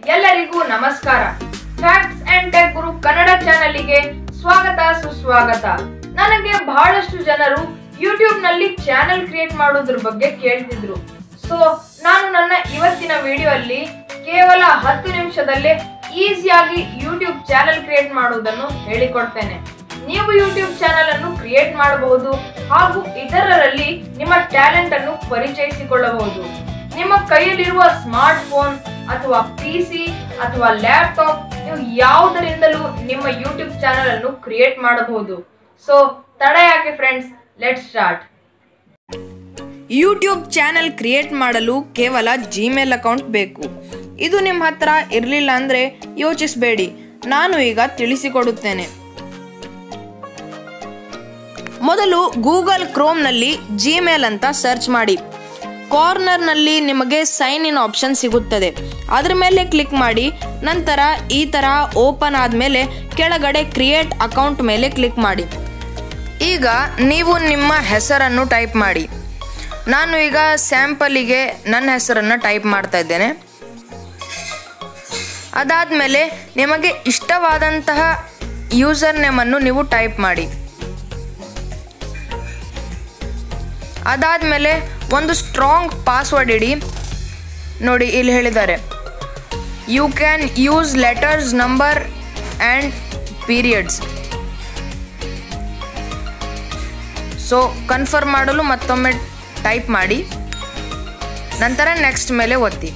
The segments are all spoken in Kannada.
ಎಲ್ಲರಿಗೂ ನಮಸ್ಕಾರ facts and tech Guru Kannada ಚಾನಲ್ಗೆ ಸ್ವಾಗತ ಸುಸ್ವಾಗತ ನನಗೆ ಬಹಳಷ್ಟು ಜನರು ಯೂಟ್ಯೂಬ್ ನಲ್ಲಿ ಚಾನೆಲ್ ಕ್ರಿಯೇಟ್ ಮಾಡೋದ್ರ ಬಗ್ಗೆ ಕೇಳ್ತಿದ್ರು ಸೊ ನಾನು ನನ್ನ ಇವತ್ತಿನ ವಿಡಿಯೋ ಅಲ್ಲಿ ಕೇವಲ ಹತ್ತು ನಿಮಿಷದಲ್ಲೇ ಈಸಿಯಾಗಿ ಯೂಟ್ಯೂಬ್ ಚಾನೆಲ್ ಕ್ರಿಯೇಟ್ ಮಾಡುವುದನ್ನು ಹೇಳಿಕೊಡ್ತೇನೆ ನೀವು ಯೂಟ್ಯೂಬ್ ಚಾನೆಲ್ ಅನ್ನು ಕ್ರಿಯೇಟ್ ಮಾಡಬಹುದು ಹಾಗೂ ಇತರರಲ್ಲಿ ನಿಮ್ಮ ಟ್ಯಾಲೆಂಟ್ ಅನ್ನು ಪರಿಚಯಿಸಿಕೊಳ್ಳಬಹುದು ನಿಮ್ಮ ಕೈಯಲ್ಲಿರುವ ಸ್ಮಾರ್ಟ್ ಫೋನ್ ಅಥವಾ ಪಿಸಿ ಅಥವಾ ಲ್ಯಾಪ್ಟಾಪ್ ನೀವು ಯಾವುದರಿಂದಲೂ ನಿಮ್ಮ ಯೂಟ್ಯೂಬ್ ಚಾನೆಲ್ ಅನ್ನು ಕ್ರಿಯೇಟ್ ಮಾಡಬಹುದು ಸೊ ತಡ ಯಾಕೆ friends let start YouTube channel create ಮಾಡಲು ಕೇವಲ ಜಿಮೇಲ್ ಅಕೌಂಟ್ ಬೇಕು ಇದು ನಿಮ್ಮ ಹತ್ರ ಇರಲಿಲ್ಲ ಅಂದರೆ ಯೋಚಿಸಬೇಡಿ ನಾನು ಈಗ ತಿಳಿಸಿಕೊಡುತ್ತೇನೆ ಮೊದಲು ಗೂಗಲ್ ಕ್ರೋಮ್ನಲ್ಲಿ ಜಿಮೇಲ್ ಅಂತ ಸರ್ಚ್ ಮಾಡಿ ಕಾರ್ನರ್ನಲ್ಲಿ ನಿಮಗೆ ಸೈನ್ ಇನ್ ಆಪ್ಷನ್ ಸಿಗುತ್ತದೆ ಅದರ ಮೇಲೆ ಕ್ಲಿಕ್ ಮಾಡಿ ನಂತರ ಈ ಥರ ಓಪನ್ ಆದಮೇಲೆ ಕೆಳಗಡೆ ಕ್ರಿಯೇಟ್ ಅಕೌಂಟ್ ಮೇಲೆ ಕ್ಲಿಕ್ ಮಾಡಿ ಈಗ ನೀವು ನಿಮ್ಮ ಹೆಸರನ್ನು ಟೈಪ್ ಮಾಡಿ ನಾನು ಈಗ ಸ್ಯಾಂಪಲಿಗೆ ನನ್ನ ಹೆಸರನ್ನು ಟೈಪ್ ಮಾಡ್ತಾ ಇದ್ದೇನೆ ಅದಾದಮೇಲೆ ನಿಮಗೆ ಇಷ್ಟವಾದಂತಹ ಯೂಸರ್ ನೇಮನ್ನು ನೀವು ಟೈಪ್ ಮಾಡಿ ಅದಾದಮೇಲೆ ಒಂದು ಸ್ಟ್ರಾಂಗ್ ಪಾಸ್ವರ್ಡ್ ಇಡಿ ನೋಡಿ ಇಲ್ಲಿ ಹೇಳಿದ್ದಾರೆ you can use letters number and periods so confirm ಮಾಡಲು ಮತ್ತೊಮ್ಮೆ ಟೈಪ್ ಮಾಡಿ ನಂತರ ನೆಕ್ಸ್ಟ್ ಮೇಲೆ ಒತ್ತಿ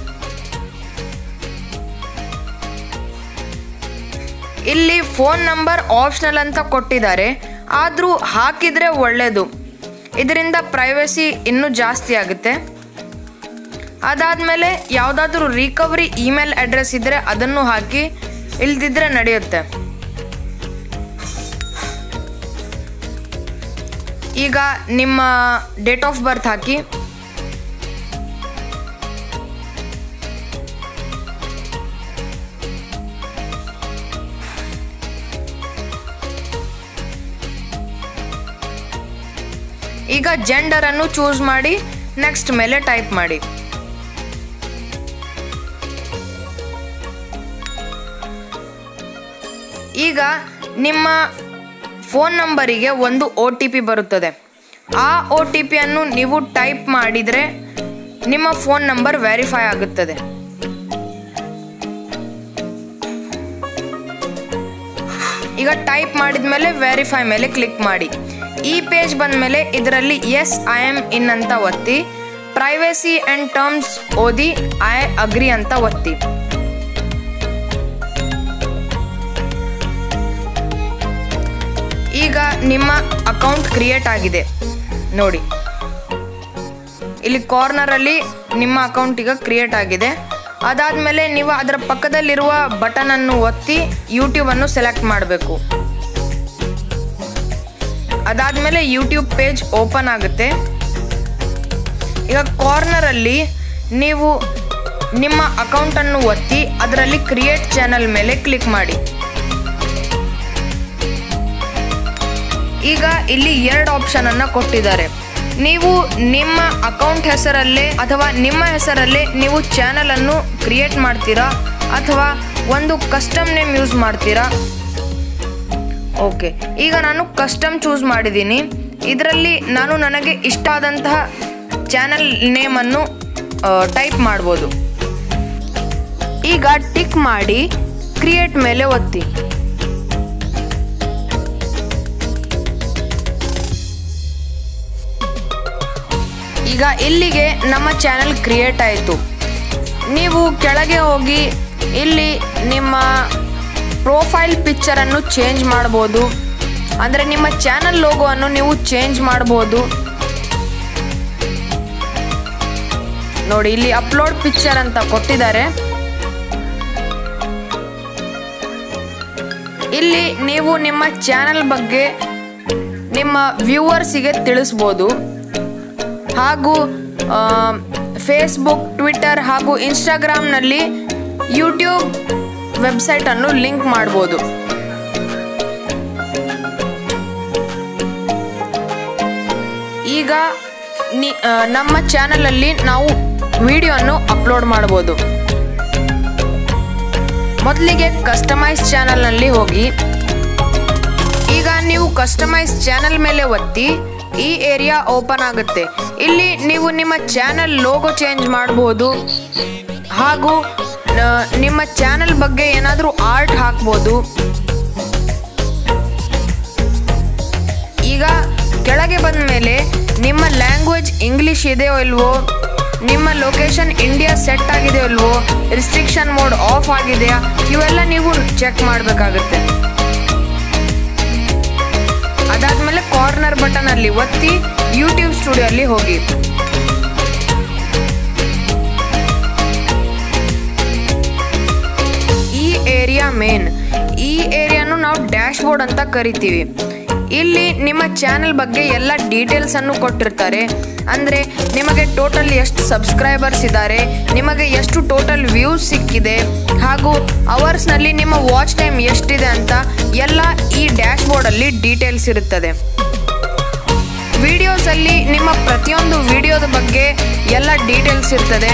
ಇಲ್ಲಿ ಫೋನ್ ನಂಬರ್ ಆಪ್ಷನಲ್ ಅಂತ ಕೊಟ್ಟಿದ್ದಾರೆ ಆದರೂ ಹಾಕಿದರೆ ಒಳ್ಳೆಯದು ಇದರಿಂದ ಪ್ರೈವಸಿ ಇನ್ನೂ ಜಾಸ್ತಿ ಆಗುತ್ತೆ ಅದಾದಮೇಲೆ ಯಾವುದಾದ್ರೂ ರಿಕವರಿ ಇಮೇಲ್ ಅಡ್ರೆಸ್ ಇದ್ದರೆ ಅದನ್ನು ಹಾಕಿ ಇಲ್ದಿದ್ರೆ ನಡೆಯುತ್ತೆ ಈಗ ನಿಮ್ಮ ಡೇಟ್ ಆಫ್ ಬರ್ತ್ ಹಾಕಿ ಈಗ ಜೆಂಡರ್ ಅನ್ನು ಚೂಸ್ ಮಾಡಿ ನೆಕ್ಸ್ಟ್ ಮೇಲೆ ಟೈಪ್ ಮಾಡಿ ಈಗ ನಿಮ್ಮ ಫೋನ್ ನಂಬರಿಗೆ ಒಂದು ಒ ಟಿ ಪಿ ಬರುತ್ತದೆ ಆ ಒ ಟಿ ಪಿಯನ್ನು ನೀವು ಟೈಪ್ ಮಾಡಿದರೆ ನಿಮ್ಮ ಫೋನ್ ನಂಬರ್ ವೆರಿಫೈ ಆಗುತ್ತದೆ ಈಗ ಟೈಪ್ ಮಾಡಿದ ಮೇಲೆ ವೆರಿಫೈ ಮೇಲೆ ಕ್ಲಿಕ್ ಮಾಡಿ ಈ ಪೇಜ್ ಬಂದ ಮೇಲೆ ಇದರಲ್ಲಿ ಎಸ್ ಐ ಆಮ್ ಇನ್ ಅಂತ ಒತ್ತಿ ಪ್ರೈವೇಸಿ ಆ್ಯಂಡ್ ಟರ್ಮ್ಸ್ ಓದಿ ಐ ಅಗ್ರಿ ಅಂತ ಒತ್ತಿ ಈಗ ನಿಮ್ಮ ಅಕೌಂಟ್ ಕ್ರಿಯೇಟ್ ಆಗಿದೆ ನೋಡಿ ಇಲ್ಲಿ ಕಾರ್ನರಲ್ಲಿ ನಿಮ್ಮ ಅಕೌಂಟ್ ಈಗ ಕ್ರಿಯೇಟ್ ಆಗಿದೆ ಅದಾದಮೇಲೆ ನೀವು ಅದರ ಪಕ್ಕದಲ್ಲಿರುವ ಬಟನ್ ಅನ್ನು ಒತ್ತಿ ಯೂಟ್ಯೂಬನ್ನು ಸೆಲೆಕ್ಟ್ ಮಾಡಬೇಕು ಅದಾದಮೇಲೆ ಯೂಟ್ಯೂಬ್ ಪೇಜ್ ಓಪನ್ ಆಗುತ್ತೆ ಈಗ ಕಾರ್ನರಲ್ಲಿ ನೀವು ನಿಮ್ಮ ಅಕೌಂಟನ್ನು ಒತ್ತಿ ಅದರಲ್ಲಿ ಕ್ರಿಯೇಟ್ ಚಾನಲ್ ಮೇಲೆ ಕ್ಲಿಕ್ ಮಾಡಿ ಈಗ ಇಲ್ಲಿ ಎರಡು ಆಪ್ಷನ್ ಅನ್ನ ಕೊಟ್ಟಿದ್ದಾರೆ ನೀವು ನಿಮ್ಮ ಅಕೌಂಟ್ ಹೆಸರಲ್ಲೇ ಅಥವಾ ನಿಮ್ಮ ಹೆಸರಲ್ಲೇ ನೀವು ಚಾನಲ್ ಅನ್ನು ಕ್ರಿಯೇಟ್ ಮಾಡ್ತೀರಾ ಅಥವಾ ಒಂದು ಕಸ್ಟಮ್ ನೇಮ್ ಯೂಸ್ ಮಾಡ್ತೀರಾ ಓಕೆ ಈಗ ನಾನು ಕಸ್ಟಮ್ ಚೂಸ್ ಮಾಡಿದ್ದೀನಿ ಇದರಲ್ಲಿ ನಾನು ನನಗೆ ಇಷ್ಟ ಆದಂತಹ ಚಾನಲ್ ನೇಮನ್ನು ಟೈಪ್ ಮಾಡ್ಬೋದು ಈಗ ಟಿಕ್ ಮಾಡಿ ಕ್ರಿಯೇಟ್ ಮೇಲೆ ಒತ್ತಿ ಈಗ ಇಲ್ಲಿಗೆ ನಮ್ಮ ಚಾನಲ್ ಕ್ರಿಯೇಟ್ ಆಯಿತು ನೀವು ಕೆಳಗೆ ಹೋಗಿ ಇಲ್ಲಿ ನಿಮ್ಮ ಪ್ರೊಫೈಲ್ ಪಿಕ್ಚರನ್ನು ಚೇಂಜ್ ಮಾಡ್ಬೋದು ಅಂದರೆ ನಿಮ್ಮ ಚಾನಲ್ ಲೋಗೋವನ್ನು ನೀವು ಚೇಂಜ್ ಮಾಡ್ಬೋದು ನೋಡಿ ಇಲ್ಲಿ ಅಪ್ಲೋಡ್ ಪಿಕ್ಚರ್ ಅಂತ ಕೊಟ್ಟಿದ್ದಾರೆ ಇಲ್ಲಿ ನೀವು ನಿಮ್ಮ ಚಾನಲ್ ಬಗ್ಗೆ ನಿಮ್ಮ ವ್ಯೂವರ್ಸಿಗೆ ತಿಳಿಸ್ಬೋದು ಹಾಗೂ ಫೇಸ್ಬುಕ್ ಟ್ವಿಟರ್ ಹಾಗೂ ಇನ್ಸ್ಟಾಗ್ರಾಮ್ನಲ್ಲಿ ಯೂಟ್ಯೂಬ್ ವೆಬ್ಸೈಟನ್ನು ಲಿಂಕ್ ಮಾಡ್ಬೋದು ಈಗ ನಿ ಆ, ನಮ್ಮ ಚಾನಲಲ್ಲಿ ನಾವು ವಿಡಿಯೋವನ್ನು ಅಪ್ಲೋಡ್ ಮಾಡ್ಬೋದು ಮೊದಲಿಗೆ ಕಸ್ಟಮೈಸ್ ಚಾನಲ್ನಲ್ಲಿ ಹೋಗಿ ಈಗ ನೀವು ಕಸ್ಟಮೈಸ್ ಚಾನಲ್ ಮೇಲೆ ಒತ್ತಿ ಈ ಏರಿಯಾ ಓಪನ್ ಆಗುತ್ತೆ ಇಲ್ಲಿ ನೀವು ನಿಮ್ಮ ಚಾನಲ್ ಲೋಗೋ ಚೇಂಜ್ ಮಾಡಬಹುದು ಹಾಗೂ ಆ, ನಿಮ್ಮ ಚಾನಲ್ ಬಗ್ಗೆ ಏನಾದರೂ ಆರ್ಟ್ ಹಾಕ್ಬೋದು ಈಗ ಕೆಳಗೆ ಬಂದ ಮೇಲೆ ನಿಮ್ಮ ಲ್ಯಾಂಗ್ವೇಜ್ ಇಂಗ್ಲಿಷ್ ಇದೆಯೋ ಇಲ್ವೋ ನಿಮ್ಮ ಲೊಕೇಶನ್ ಇಂಡಿಯಾ ಸೆಟ್ ಆಗಿದೆಯೋ ಇಲ್ವೋ ರಿಸ್ಟ್ರಿಕ್ಷನ್ ಮೋಡ್ ಆಫ್ ಆಗಿದೆಯಾ ಇವೆಲ್ಲ ನೀವು ಚೆಕ್ ಮಾಡಬೇಕಾಗುತ್ತೆ ಅದಾದ್ಮೇಲೆ ಕಾರ್ನರ್ ಬಟನ್ ಅಲ್ಲಿ ಒತ್ತಿ ಯೂಟ್ಯೂಬ್ ಸ್ಟುಡಿಯೋ ಅಲ್ಲಿ ಹೋಗಿ ಈ ಏರಿಯಾ ಮೇನ್ ಈ ಏರಿಯಾನು ನಾವು ಡ್ಯಾಶ್ ಬೋರ್ಡ್ ಅಂತ ಕರಿತೀವಿ ಇಲ್ಲಿ ನಿಮ್ಮ ಚಾನೆಲ್ ಬಗ್ಗೆ ಎಲ್ಲ ಡೀಟೇಲ್ಸ್ ಅನ್ನು ಕೊಟ್ಟಿರ್ತಾರೆ ಅಂದರೆ ನಿಮಗೆ ಟೋಟಲ್ ಎಷ್ಟು ಸಬ್ಸ್ಕ್ರೈಬರ್ಸ್ ಇದ್ದಾರೆ ನಿಮಗೆ ಎಷ್ಟು ಟೋಟಲ್ ವ್ಯೂಸ್ ಸಿಕ್ಕಿದೆ ಹಾಗೂ ಅವರ್ಸ್ನಲ್ಲಿ ನಿಮ್ಮ ವಾಚ್ ಟೈಮ್ ಎಷ್ಟಿದೆ ಅಂತ ಎಲ್ಲ ಈ ಡ್ಯಾಶ್ ಬೋರ್ಡಲ್ಲಿ ಡೀಟೇಲ್ಸ್ ಇರುತ್ತದೆ ವಿಡಿಯೋಸಲ್ಲಿ ನಿಮ್ಮ ಪ್ರತಿಯೊಂದು ವಿಡಿಯೋದ ಬಗ್ಗೆ ಎಲ್ಲ ಡೀಟೇಲ್ಸ್ ಇರ್ತದೆ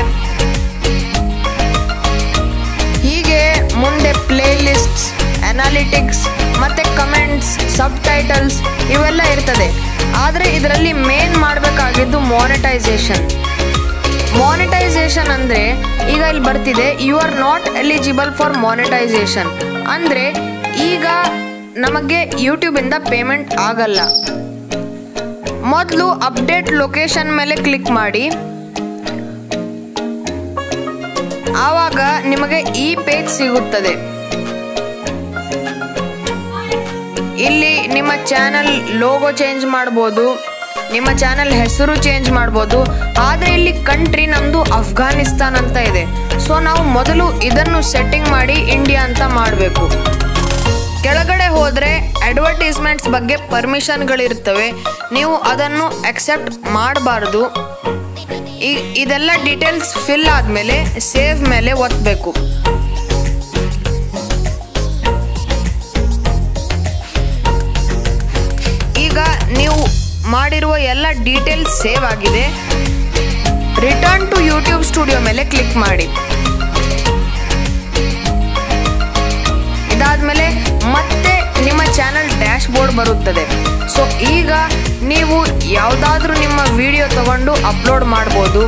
ಹೀಗೆ ಮುಂದೆ ಪ್ಲೇ ಲಿಸ್ಟ್ಸ್ ಅನಾಲಿಟಿಕ್ಸ್ ಮತ್ತೆ ಕಮೆಂಟ್ಸ್ ಸಬ್ ಟೈಟಲ್ಸ್ ಇವೆಲ್ಲ ಇರ್ತದೆ ಆದರೆ ಇದರಲ್ಲಿ ಮೇನ್ ಮಾಡಬೇಕಾಗಿದ್ದು ಮಾನಿಟೈಸೇಷನ್ ಮಾನಿಟೈಸೇಷನ್ ಅಂದರೆ ಈಗ ಇಲ್ಲಿ ಬರ್ತಿದೆ you are not eligible for monetisation ಅಂದರೆ ಈಗ ನಮಗೆ ಯೂಟ್ಯೂಬಿಂದ ಪೇಮೆಂಟ್ ಆಗಲ್ಲ ಮೊದಲು ಅಪ್ಡೇಟ್ ಲೊಕೇಶನ್ ಮೇಲೆ ಕ್ಲಿಕ್ ಮಾಡಿ ಆವಾಗ ನಿಮಗೆ ಈ ಪೇಜ್ ಸಿಗುತ್ತದೆ ಇಲ್ಲಿ ನಿಮ್ಮ ಚಾನಲ್ ಲೋಗೋ ಚೇಂಜ್ ಮಾಡ್ಬೋದು ನಿಮ್ಮ ಚಾನಲ್ ಹೆಸರು ಚೇಂಜ್ ಮಾಡ್ಬೋದು ಆದರೆ ಇಲ್ಲಿ ಕಂಟ್ರಿ ನಮ್ಮದು ಅಫ್ಘಾನಿಸ್ತಾನ್ ಅಂತ ಇದೆ ಸೊ ನಾವು ಮೊದಲು ಇದನ್ನು ಸೆಟ್ಟಿಂಗ್ ಮಾಡಿ ಇಂಡಿಯಾ ಅಂತ ಮಾಡಬೇಕು ಕೆಳಗಡೆ ಹೋದರೆ ಅಡ್ವರ್ಟೈಸ್ಮೆಂಟ್ಸ್ ಬಗ್ಗೆ ಪರ್ಮಿಷನ್ಗಳಿರ್ತವೆ ನೀವು ಅದನ್ನು ಅಕ್ಸೆಪ್ಟ್ ಮಾಡಬಾರ್ದು ಈ ಇದೆಲ್ಲ ಡೀಟೇಲ್ಸ್ ಫಿಲ್ ಆದಮೇಲೆ ಸೇವ್ ಮೇಲೆ ಒತ್ತಬೇಕು ಈಗ ನೀವು ಮಾಡಿರುವ ಎಲ್ಲ ಡೀಟೇಲ್ಸ್ ಸೇವ್ ಆಗಿದೆ ರಿಟರ್ನ್ ಟು ಯೂಟ್ಯೂಬ್ ಸ್ಟುಡಿಯೋ ಮೇಲೆ ಕ್ಲಿಕ್ ಮಾಡಿ ಇದಾದ್ಮೇಲೆ ಮತ್ತೆ ನಿಮ್ಮ ಚಾನಲ್ ಡ್ಯಾಶ್ ಬೋರ್ಡ್ ಬರುತ್ತದೆ ಸೊ ಈಗ ನೀವು ಯಾವುದಾದ್ರೂ ನಿಮ್ಮ ವಿಡಿಯೋ ತಗೊಂಡು ಅಪ್ಲೋಡ್ ಮಾಡ್ಬೋದು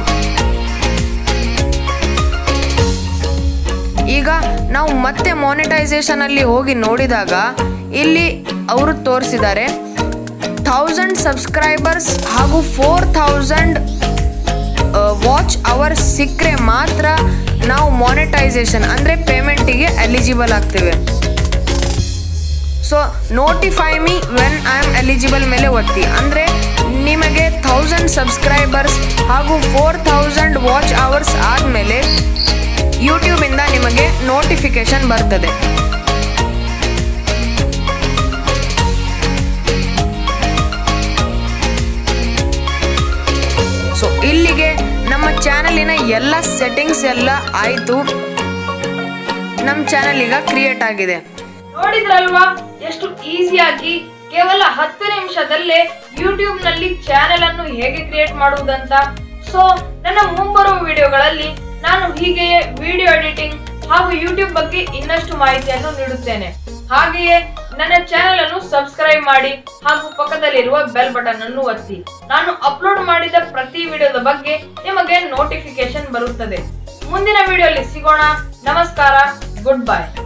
ಈಗ ನಾವು ಮತ್ತೆ ಮಾನಿಟೈಸೇಷನ್ ಅಲ್ಲಿ ಹೋಗಿ ನೋಡಿದಾಗ ಇಲ್ಲಿ ಅವರು ತೋರಿಸಿದ್ದಾರೆ ಥೌಸಂಡ್ ಸಬ್ಸ್ಕ್ರೈಬರ್ಸ್ ಹಾಗೂ ಫೋರ್ ಥೌಸಂಡ್ ವಾಚ್ ಅವರ್ಸ್ ಸಿಕ್ಕರೆ ಮಾತ್ರ ನಾವು ಮಾನಿಟೈಸೇಷನ್ ಅಂದರೆ ಪೇಮೆಂಟಿಗೆ ಎಲಿಜಿಬಲ್ ಆಗ್ತೇವೆ so notify me when I am eligible ಮೇಲೆ ಒತ್ತಿ ಅಂದರೆ ನಿಮಗೆ ಥೌಸಂಡ್ ಸಬ್ಸ್ಕ್ರೈಬರ್ಸ್ ಹಾಗೂ ಫೋರ್ ಥೌಸಂಡ್ ವಾಚ್ ಅವರ್ಸ್ ಆದಮೇಲೆ ಯೂಟ್ಯೂಬಿಂದ ನಿಮಗೆ ನೋಟಿಫಿಕೇಶನ್ ಬರ್ತದೆ ಸೊ ಇಲ್ಲಿಗೆ ನಮ್ಮ ಚಾನಲಿನ ಎಲ್ಲ ಸೆಟ್ಟಿಂಗ್ಸ್ ಎಲ್ಲ ಆಯಿತು ನಮ್ಮ ಚಾನಲ್ ಈಗ ಕ್ರಿಯೇಟ್ ಆಗಿದೆ ನೋಡಿದ್ರಲ್ವಾ ಎಷ್ಟು ಈಸಿಯಾಗಿ ಕೇವಲ ಹತ್ತು ನಿಮಿಷದಲ್ಲೇ ಯೂಟ್ಯೂಬ್ ನಲ್ಲಿ ಚಾನೆಲ್ ಅನ್ನು ಹೇಗೆ ಕ್ರಿಯೇಟ್ ಮಾಡುವುದಂತ ಸೊ ನನ್ನ ಮುಂಬರುವ ವಿಡಿಯೋಗಳಲ್ಲಿ ನಾನು ಹೀಗೆಯೇ ವಿಡಿಯೋ ಎಡಿಟಿಂಗ್ ಹಾಗೂ ಯೂಟ್ಯೂಬ್ ಬಗ್ಗೆ ಇನ್ನಷ್ಟು ಮಾಹಿತಿಯನ್ನು ನೀಡುತ್ತೇನೆ ಹಾಗೆಯೇ ನನ್ನ ಚಾನೆಲ್ ಅನ್ನು ಸಬ್ಸ್ಕ್ರೈಬ್ ಮಾಡಿ ಹಾಗೂ ಪಕ್ಕದಲ್ಲಿರುವ ಬೆಲ್ ಬಟನ್ ಅನ್ನು ಒತ್ತಿ ನಾನು ಅಪ್ಲೋಡ್ ಮಾಡಿದ ಪ್ರತಿ ವಿಡಿಯೋದ ಬಗ್ಗೆ ನಿಮಗೆ ನೋಟಿಫಿಕೇಶನ್ ಬರುತ್ತದೆ ಮುಂದಿನ ವಿಡಿಯೋಲಿ ಸಿಗೋಣ ನಮಸ್ಕಾರ ಗುಡ್ ಬೈ